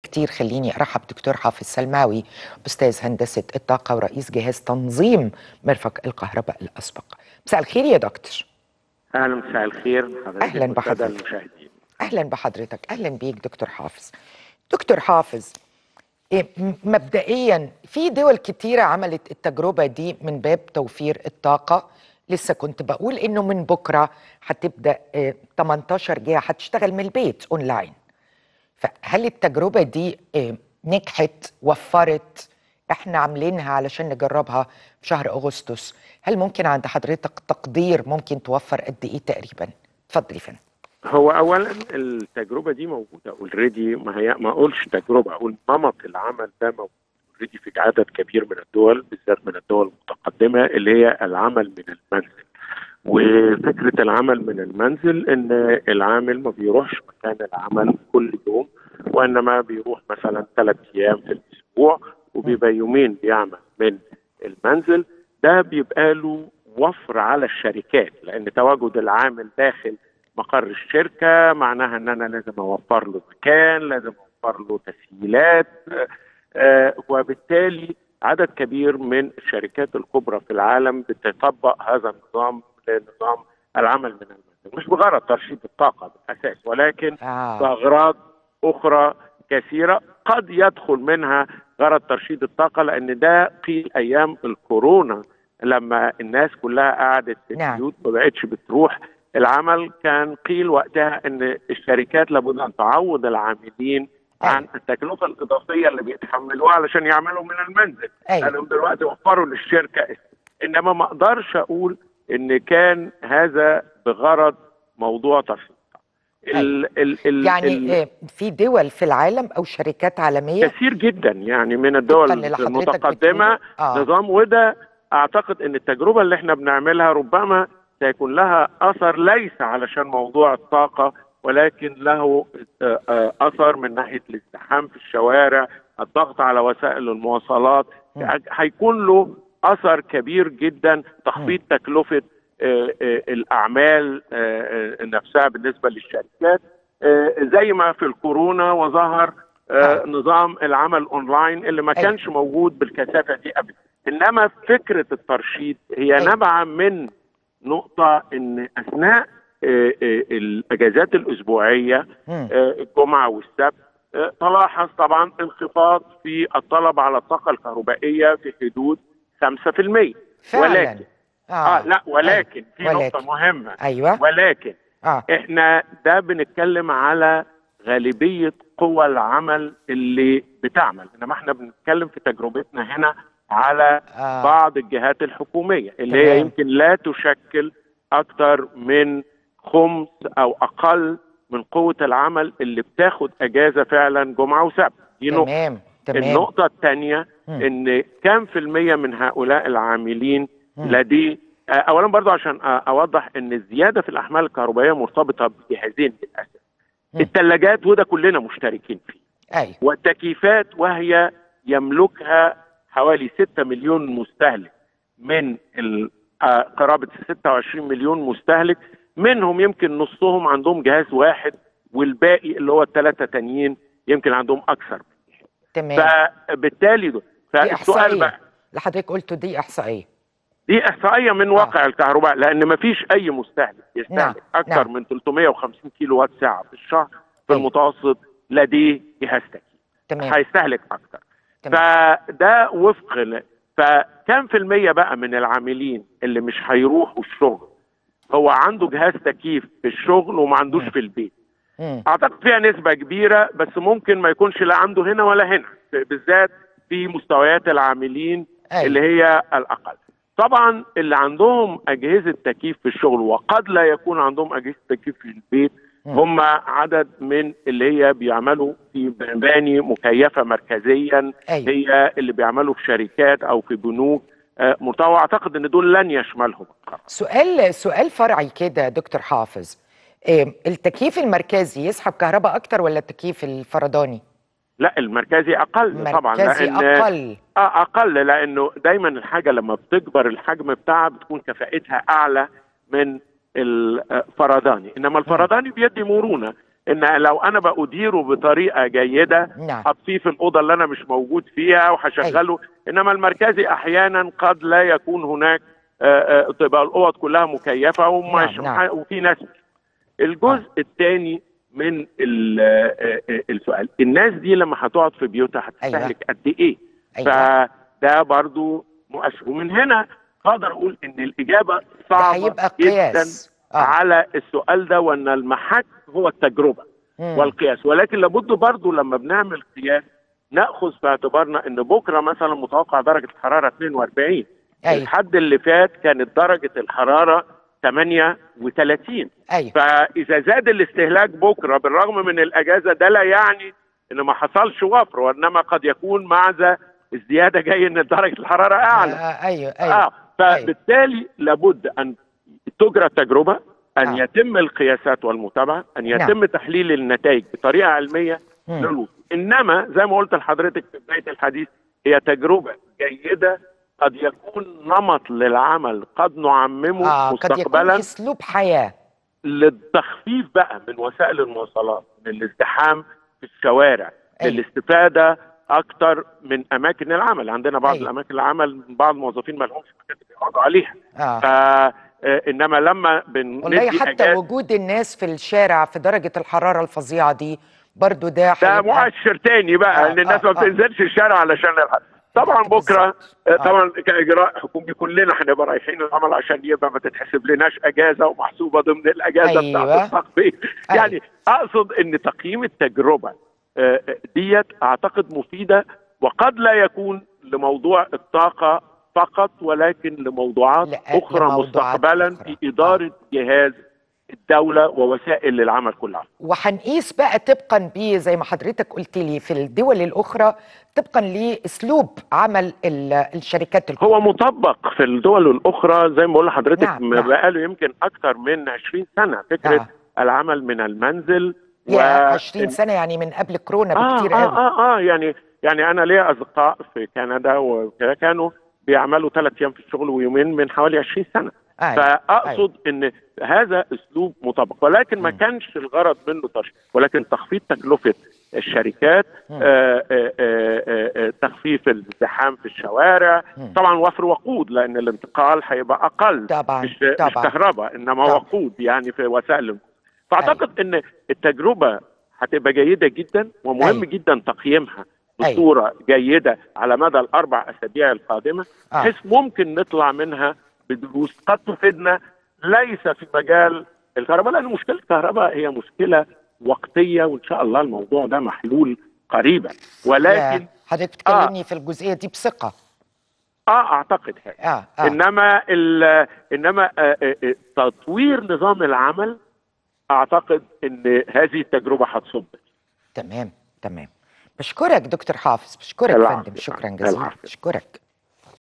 كتير خليني ارحب دكتور حافظ سلماوي استاذ هندسه الطاقه ورئيس جهاز تنظيم مرفق الكهرباء الاسبق مساء الخير يا دكتور اهلا مساء الخير حضرتك أهلاً والسادة بحضرتك. المشاهدين اهلا بحضرتك اهلا بيك دكتور حافظ دكتور حافظ إيه، م- مبدئيا في دول كتيرة عملت التجربة دي من باب توفير الطاقة لسه كنت بقول انه من بكرة هتبدأ إيه، 18 جهة هتشتغل من البيت اونلاين فهل التجربة دي إيه، نجحت وفرت احنا عاملينها علشان نجربها في شهر اغسطس هل ممكن عند حضرتك تقدير ممكن توفر قد ايه تقريبا اتفضلي فندم هو اولا التجربه دي موجوده اوريدي ما هي ما اقولش تجربه اقول نمط العمل ده موجود اوريدي في عدد كبير من الدول بالذات من الدول المتقدمه اللي هي العمل من المنزل وفكره العمل من المنزل ان العامل ما بيروحش مكان العمل كل يوم وانما بيروح مثلا ثلاث ايام في الاسبوع وبيبقى يومين بيعمل من المنزل ده بيبقى له وفر على الشركات لان تواجد العامل داخل مقر الشركه معناها ان انا لازم اوفر له مكان لازم اوفر له تسهيلات آه، آه، وبالتالي عدد كبير من الشركات الكبرى في العالم بتطبق هذا النظام لنظام العمل من المنزل مش بغرض ترشيد الطاقه بالاساس ولكن آه. باغراض اخرى كثيره قد يدخل منها غرض ترشيد الطاقه لان ده قيل ايام الكورونا لما الناس كلها قعدت في نعم. البيوت ما بقتش بتروح العمل كان قيل وقتها ان الشركات لابد ان تعوض العاملين عن التكلفه الاضافيه اللي بيتحملوها علشان يعملوا من المنزل أيوة. لانهم دلوقتي وفروا للشركه انما ما اقدرش اقول ان كان هذا بغرض موضوع ترشيد ال ال ال يعني ال آه، في دول في العالم او شركات عالميه كثير جدا يعني من الدول طبقاً للي حضرتك المتقدمه بتقوله. آه. نظام وده اعتقد ان التجربه اللي احنا بنعملها ربما سيكون لها اثر ليس علشان موضوع الطاقه ولكن له آه، آه، اثر من ناحيه الازدحام في الشوارع الضغط على وسائل المواصلات مم. هيكون له اثر كبير جدا تخفيض تكلفه آه، آه، الاعمال آه، آه، نفسها بالنسبه للشركات آه، زي ما في الكورونا وظهر آه، آه. نظام العمل اونلاين اللي ما أيوة. كانش موجود بالكثافه دي قبل انما فكره الترشيد هي أيوة. نابعه من نقطه ان اثناء آه، آه، الاجازات الاسبوعيه مم. آه، الجمعه والسبت آه، تلاحظ طبعا انخفاض في الطلب على الطاقه الكهربائيه في حدود 5% فعلا ولكن اه لا ولكن في ولكن. نقطه مهمه ايوه ولكن اه احنا ده بنتكلم على غالبيه قوى العمل اللي بتعمل انما احنا بنتكلم في تجربتنا هنا على آه. بعض الجهات الحكوميه اللي تمام. هي يمكن لا تشكل اكثر من خمس او اقل من قوه العمل اللي بتاخد اجازه فعلا جمعه وسبت دي نقطه تمام تمام النقطة الثانية مم. ان كم في المية من هؤلاء العاملين مم. لديه آه، اولا برضو عشان آه، اوضح ان الزيادة في الاحمال الكهربائية مرتبطة بجهازين للاسف مم. الثلاجات وده كلنا مشتركين فيه ايوه والتكييفات وهي يملكها حوالي 6 مليون مستهلك من ال- آه، قرابة 26 مليون مستهلك منهم يمكن نصهم عندهم جهاز واحد والباقي اللي هو الثلاثة تانيين يمكن عندهم أكثر تمام فبالتالي ده دي فالسؤال احصائيه بقى اللي حضرتك قلته دي احصائيه دي احصائيه من واقع الكهرباء لان ما فيش اي مستهلك نعم، يستهلك اكثر نعم. من 350 كيلو وات ساعه في الشهر في أيوة. المتوسط لديه جهاز تكييف تمام هيستهلك اكثر تمام فده وفق ل- فكم في المية بقى من العاملين اللي مش هيروحوا الشغل هو عنده جهاز تكييف في الشغل وما عندوش مم. في البيت مم. اعتقد فيها نسبه كبيره بس ممكن ما يكونش لا عنده هنا ولا هنا بالذات في مستويات العاملين أيوة. اللي هي الاقل طبعا اللي عندهم اجهزه تكييف في الشغل وقد لا يكون عندهم اجهزه تكييف في البيت مم. هم عدد من اللي هي بيعملوا في مباني مكيفه مركزيا أيوة. هي اللي بيعملوا في شركات او في بنوك آه، مرتوى اعتقد ان دول لن يشملهم القرار سؤال سؤال فرعي كده يا دكتور حافظ إيه التكييف المركزي يسحب كهرباء اكتر ولا التكييف الفرداني لا المركزي اقل طبعا مركزي لان اقل اه اقل لانه دايما الحاجه لما بتكبر الحجم بتاعها بتكون كفاءتها اعلى من الفرداني انما الفرداني بيدي مرونه ان لو انا بأديره بطريقه جيده نعم اطفيه في الاوضه اللي انا مش موجود فيها وهشغله انما المركزي احيانا قد لا يكون هناك آه، آه، تبقى الاوض كلها مكيفه ومش نعم، نعم. وفي ناس الجزء الثاني من ال- آه، آه، السؤال الناس دي لما هتقعد في بيوتها هتستهلك قد ايه ايوه فده برضو مؤشر ومن هنا اقدر اقول ان الاجابه ده صعبه هيبقى جدا قياس اه على السؤال ده وان المحك هو التجربه مم. والقياس ولكن لابد برضو لما بنعمل قياس ناخذ في اعتبارنا ان بكره مثلا متوقع درجه الحراره 42 ايوه الحد اللي فات كانت درجه الحراره 38 ايوه فاذا زاد الاستهلاك بكره بالرغم من الاجازه ده لا يعني ان ما حصلش وفر وانما قد يكون مع ذا الزياده جاي ان درجه الحراره اعلى آه ايوه ايوه اه فبالتالي لابد ان تجرى التجربه ان آه. يتم القياسات والمتابعه ان يتم تحليل النتائج بطريقه علميه مم. للوصول انما زي ما قلت لحضرتك في بدايه الحديث هي تجربه جيده قد يكون نمط للعمل قد نعممه اه قد يكون مستقبلا اسلوب حياه للتخفيف بقى من وسائل المواصلات من الازدحام في الشوارع أيوة. للاستفاده اكتر من اماكن العمل عندنا بعض أيوة. الاماكن العمل بعض الموظفين ما لهمش مكاتب يقعدوا عليها اه ف آه، انما لما والله بندي حتى أجازة- وجود الناس في الشارع في درجه الحراره الفظيعه دي برضو ده ده هيبقى- مؤشر تاني بقى آه، ان الناس آه، ما آه. بتنزلش الشارع علشان الحر. طبعا بكره بالظبط. آه، آه. طبعا كاجراء حكومي كلنا هنبقى رايحين العمل عشان يبقى ما تتحسب لناش اجازه ومحسوبه ضمن الاجازه أيوة. بتاعت التقييم أيوة. يعني اقصد ان تقييم التجربه آه، آه، ديت اعتقد مفيده وقد لا يكون لموضوع الطاقه فقط ولكن لموضوعات لا، اخرى لموضوعات مستقبلا أخرى. في اداره جهاز الدوله ووسائل العمل كلها وهنقيس بقى طبقا بيه زي ما حضرتك قلت لي في الدول الاخرى طبقا لاسلوب عمل ال- الشركات الكبرى هو مطبق في الدول الاخرى زي ما بقول لحضرتك نعم، نعم نعم. بقاله يمكن اكثر من 20 سنه فكره آه. آه. العمل من المنزل يا 20 سنه يعني من قبل كورونا آه بكتير آه, قوي اه اه يعني يعني انا ليا اصدقاء في كندا وكده كانوا بيعملوا ثلاث ايام في الشغل ويومين من حوالي 20 سنه أيوة. فاقصد ان هذا اسلوب مطبق ولكن ما مم. كانش الغرض منه ترشيح ولكن تخفيض تكلفه الشركات مم. آه آه آه آه آه، تخفيف الازدحام في الشوارع مم. طبعا وفر وقود لان الانتقال هيبقى اقل طبعا مش مش طبعا كهرباء انما طبعا. وقود يعني في وسائل النقل. فاعتقد ان التجربه هتبقى جيده جدا ومهم أيوة. جدا تقييمها أيوة. بصوره جيده على مدى الاربع اسابيع القادمه آه. بحيث ممكن نطلع منها بدروس قد تفيدنا ليس في مجال الكهرباء لان مشكله الكهرباء هي مشكله وقتيه وان شاء الله الموضوع ده محلول قريبا ولكن يا، حضرتك بتكلمني في الجزئيه دي بثقه اه اعتقد هيك اه اه انما ال- انما آه، آه، آه، تطوير نظام العمل اعتقد ان هذه التجربه هتصب تمام تمام بشكرك دكتور حافظ بشكرك العفو. فندم شكرا جزيلا العفو. بشكرك